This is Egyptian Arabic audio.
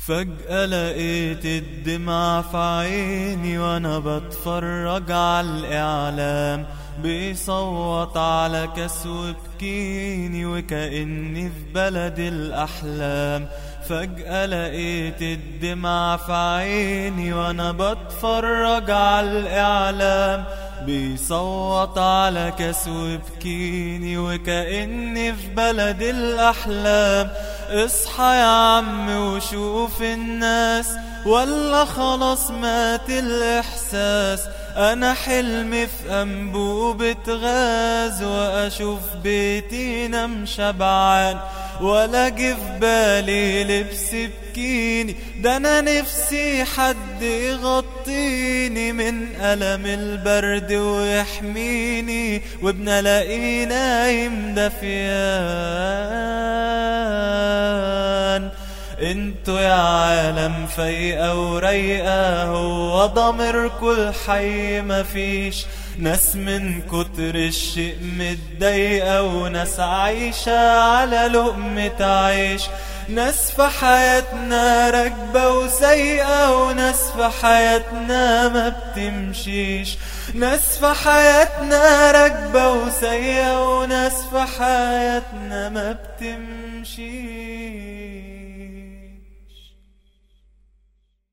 فجأة لقيت الدمع في عيني وانا بتفرج على الاعلام بيصوت على كاس وبكيني وكأني في بلد الأحلام فجأة لقيت الدمع في عيني وانا بتفرج على الإعلام بيصوت على كاس وبكيني وكأني في بلد الأحلام اصحى يا عم وشوف الناس ولا خلاص مات الإحساس أنا حلمي في أنبوبة غاز وأشوف بيتي نم شبعان ولا جه في بالي لبس بكيني ده أنا نفسي حد يغطيني من ألم البرد ويحميني وابن الاقي نايم دفيان انتوا يا عالم فايقة ورايقة هو ضمير كل حي مفيش ناس من كتر الشيء متضايقة وناس عايشة على لقمة عيش ناس في حياتنا راكبة وسايقة وناس في حياتنا ما بتمشيش ناس في حياتنا راكبة وسايقة وناس في حياتنا ما بتمشيش